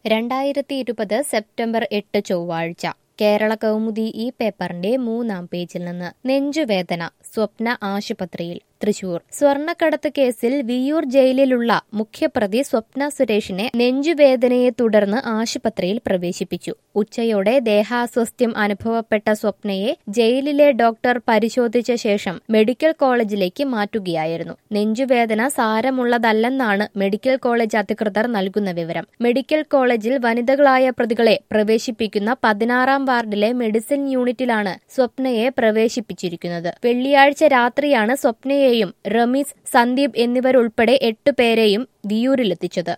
രണ്ടായിരത്തി ഇരുപത് സെപ്റ്റംബർ എട്ട് ചൊവ്വാഴ്ച കേരള കൗമുദി ഈ പേപ്പറിന്റെ മൂന്നാം പേജിൽ നിന്ന് നെഞ്ചുവേദന സ്വപ്ന ആശുപത്രിയിൽ തൃശൂർ സ്വർണ്ണക്കടത്ത് കേസിൽ വിയൂർ ജയിലിലുള്ള മുഖ്യപ്രതി സ്വപ്ന സുരേഷിനെ നെഞ്ചുവേദനയെ തുടർന്ന് ആശുപത്രിയിൽ പ്രവേശിപ്പിച്ചു ഉച്ചയോടെ ദേഹാസ്വസ്ഥ്യം അനുഭവപ്പെട്ട സ്വപ്നയെ ജയിലിലെ ഡോക്ടർ പരിശോധിച്ച ശേഷം മെഡിക്കൽ കോളേജിലേക്ക് മാറ്റുകയായിരുന്നു നെഞ്ചുവേദന സാരമുള്ളതല്ലെന്നാണ് മെഡിക്കൽ കോളേജ് അധികൃതർ നൽകുന്ന വിവരം മെഡിക്കൽ കോളേജിൽ വനിതകളായ പ്രതികളെ പ്രവേശിപ്പിക്കുന്ന പതിനാറാം വാർഡിലെ മെഡിസിൻ യൂണിറ്റിലാണ് സ്വപ്നയെ പ്രവേശിപ്പിച്ചിരിക്കുന്നത് വെള്ളിയാഴ്ച രാത്രിയാണ് സ്വപ്നയെയും റമീസ് സന്ദീപ് എന്നിവരുൾപ്പെടെ എട്ടുപേരെയും വിയൂരിലെത്തിച്ചത്